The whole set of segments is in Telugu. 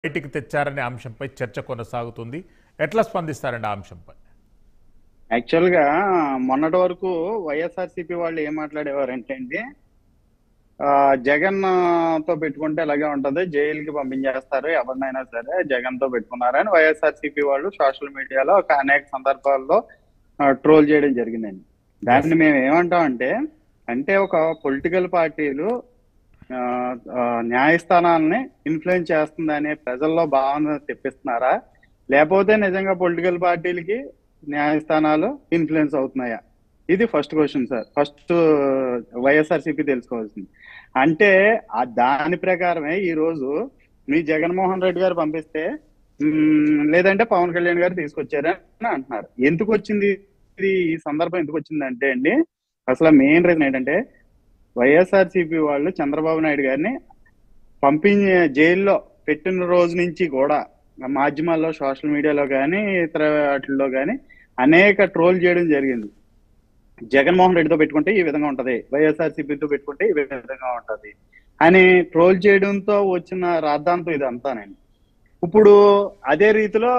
బయటికి తెచ్చారనే అంశంపై చర్చ కొనసాగుతుంది ఎట్లా స్పందిస్తారండి ఆ అంశంపై యాక్చువల్ గా మొన్నటి వరకు వైఎస్ఆర్సీపీ వాళ్ళు ఏం మాట్లాడేవారంటే అండి ఆ, జగన్ తో పెట్టుకుంటే ఇలాగే ఉంటది జైలుకి పంపించేస్తారు ఎవరినైనా సరే జగన్ తో పెట్టుకున్నారని వైఎస్ఆర్సీపీ వాళ్ళు సోషల్ మీడియాలో ఒక అనేక సందర్భాల్లో ట్రోల్ చేయడం జరిగిందండి దాన్ని మేము ఏమంటామంటే అంటే ఒక పొలిటికల్ పార్టీలు ఆ, ఆ, న్యాయస్థానాలని ఇన్ఫ్లుయెన్స్ చేస్తుందనే ప్రజల్లో భావన తెప్పిస్తున్నారా లేకపోతే నిజంగా పొలిటికల్ పార్టీలకి న్యాయస్థానాలు ఇన్ఫ్లుయెన్స్ అవుతున్నాయా ఇది first question sir first YSRCP తెలుసుకోవాల్సింది అంటే ఆ దాని ప్రకారమే ఈ రోజు మీ జగన్మోహన్ రెడ్డి గారు పంపిస్తే మ్మ్, లేదంటే పవన్ కళ్యాణ్ గారు తీసుకొచ్చారని అంటున్నారు ఎందుకు వచ్చింది ఇది ఈ సందర్భం ఎందుకు వచ్చింది అంటే అండి అసలు మెయిన్ రీజన్ ఏంటంటే వైఎస్ఆర్సీపీ వాళ్ళు చంద్రబాబు నాయుడు గారిని పంపించే జైల్లో పెట్టిన రోజు నుంచి కూడా మాధ్యమాల్లో సోషల్ మీడియాలో కానీ ఇతర వాటిల్లో కానీ అనేక ట్రోల్ చేయడం జరిగింది జగన్మోహన్ రెడ్డితో పెట్టుకుంటే ఈ విధంగా ఉంటది వైఎస్ఆర్సీపీతో పెట్టుకుంటే ఈ విధంగా ఉంటది అని ట్రోల్ చేయడంతో వచ్చిన రాద్ధాంతం ఇదంతానండి ఇప్పుడు అదే రీతిలో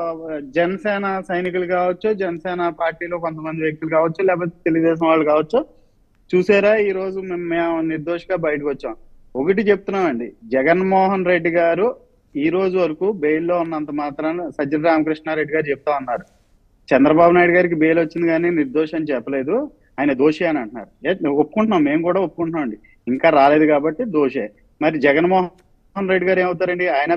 జనసేన సైనికులు కావచ్చు జనసేన పార్టీలో కొంతమంది వ్యక్తులు కావచ్చు లేకపోతే తెలుగుదేశం వాళ్ళు కావచ్చు చూసారా ఈ రోజు మేము మేము నిర్దోషిగా బయటకు వచ్చాం ఒకటి చెప్తున్నామండి జగన్మోహన్ రెడ్డి గారు ఈ రోజు వరకు బెయిల్లో ఉన్నంత మాత్రాన సజ్జల రామకృష్ణారెడ్డి గారు చెప్తా ఉన్నారు చంద్రబాబు నాయుడు గారికి బెయిల్ వచ్చింది కానీ నిర్దోషి అని చెప్పలేదు ఆయన దోషి అని అంటున్నారు ఏ, ఒప్పుకుంటున్నాం మేము కూడా ఒప్పుకుంటున్నాం అండి ఇంకా రాలేదు కాబట్టి దోషే మరి జగన్మోహన్ రెడ్డి గారు ఏమవుతారండి ఆయన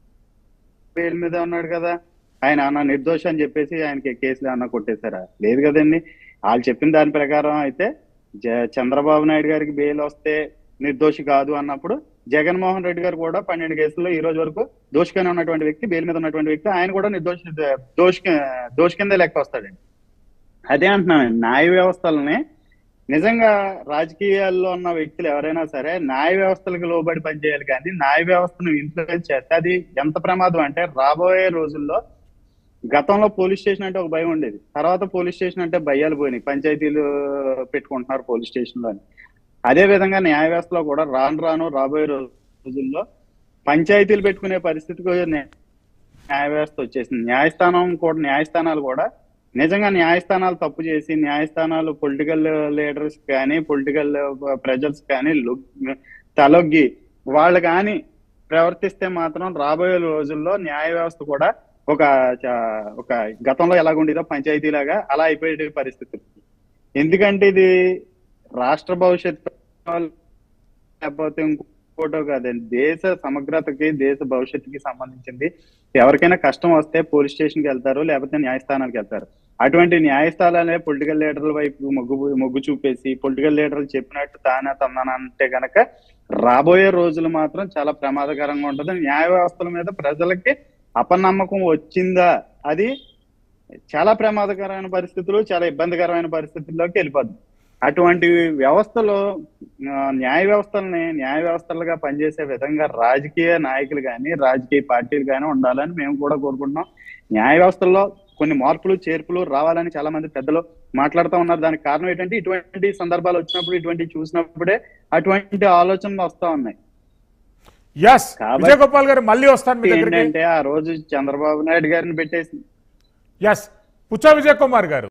బెయిల్ మీద ఉన్నాడు కదా ఆయన అన్న నిర్దోషి అని చెప్పేసి ఆయనకి కేసులు ఏమన్నా కొట్టేశారా లేదు కదండి వాళ్ళు చెప్పిన దాని ప్రకారం అయితే జ- చంద్రబాబు నాయుడు గారికి బెయిల్ వస్తే నిర్దోషి కాదు అన్నప్పుడు జగన్మోహన్ రెడ్డి గారు కూడా పన్నెండు కేసుల్లో ఈ రోజు వరకు దోషిగానే ఉన్నటువంటి వ్యక్తి బెయిల్ మీద ఉన్నటువంటి వ్యక్తి ఆయన కూడా నిర్దోషి దోషి దోషి కింద లెక్క వస్తాడండి అదే అంటున్నాను న్యాయ వ్యవస్థలని నిజంగా రాజకీయాల్లో ఉన్న వ్యక్తులు ఎవరైనా సరే న్యాయ వ్యవస్థలకు లోబడి పనిచేయాలి కానీ న్యాయ వ్యవస్థను ఇన్ఫ్లుయెన్స్ చేస్తే అది ఎంత ప్రమాదం అంటే రాబోయే రోజుల్లో గతంలో పోలీస్ స్టేషన్ అంటే ఒక భయం ఉండేది తర్వాత పోలీస్ స్టేషన్ అంటే భయాలు పోయినాయి పంచాయతీలు పెట్టుకుంటున్నారు పోలీస్ స్టేషన్ లో అదే విధంగా న్యాయ వ్యవస్థలో కూడా రాను రాను రాబోయే రోజుల్లో పంచాయతీలు పెట్టుకునే పరిస్థితికి న్యా- న్యాయ వ్యవస్థ వచ్చేసింది న్యాయస్థానం కూడా న్యాయస్థానాలు కూడా నిజంగా న్యాయస్థానాలు తప్పు చేసి న్యాయస్థానాలు పొలిటికల్ లీడర్స్ కానీ పొలిటికల్ ప్రజల్స్ కానీ లు- తలొగ్గి వాళ్ళు కానీ ప్రవర్తిస్తే మాత్రం రాబోయే రోజుల్లో న్యాయ వ్యవస్థ కూడా ఒక చ- ఒక గతంలో ఎలాగుండేదో పంచాయతీలాగా అలా అయిపోయే పరిస్థితి ఎందుకంటే ఇది రాష్ట్ర భవిష్యత్తు లేకపోతే ఇంకోటో కాదండి దేశ సమగ్రతకి దేశ భవిష్యత్తుకి సంబంధించింది ఎవరికైనా కష్టం వస్తే పోలీస్ స్టేషన్కి వెళ్తారు లేకపోతే న్యాయస్థానాలకు వెళ్తారు అటువంటి న్యాయస్థానాలే పొలిటికల్ లీడర్ల వైపు మొగ్గు మొగ్గు చూపేసి పొలిటికల్ లీడర్లు చెప్పినట్టు తానే తందానంటే గనక రాబోయే రోజులు మాత్రం చాలా ప్రమాదకరంగా ఉంటుంది న్యాయ వ్యవస్థల మీద ప్రజలకి అపనమ్మకం వచ్చిందా అది చాలా ప్రమాదకరమైన పరిస్థితులు చాలా ఇబ్బందికరమైన పరిస్థితుల్లోకి వెళ్ళిపోద్ది అటువంటి వ్యవస్థలో ఆ, న్యాయ వ్యవస్థల్ని న్యాయ వ్యవస్థలుగా పనిచేసే విధంగా రాజకీయ నాయకులు కానీ రాజకీయ పార్టీలు కానీ ఉండాలని మేము కూడా కోరుకుంటున్నాం న్యాయ వ్యవస్థల్లో కొన్ని మార్పులు చేర్పులు రావాలని చాలా మంది పెద్దలు మాట్లాడుతూ ఉన్నారు దానికి కారణం ఏంటంటే ఇటువంటి సందర్భాలు వచ్చినప్పుడు ఇటువంటి చూసినప్పుడే అటువంటి ఆలోచనలు వస్తా ఉన్నాయి ఎస్ కాబట్టి విజయ్ గోపాల్ గారు మళ్ళీ వస్తాను మీ దగ్గరికి ఏంటంటే ఆ రోజు చంద్రబాబు నాయుడు గారిని పెట్టేసి ఎస్ పుచ్చా విజయ్ కుమార్ గారు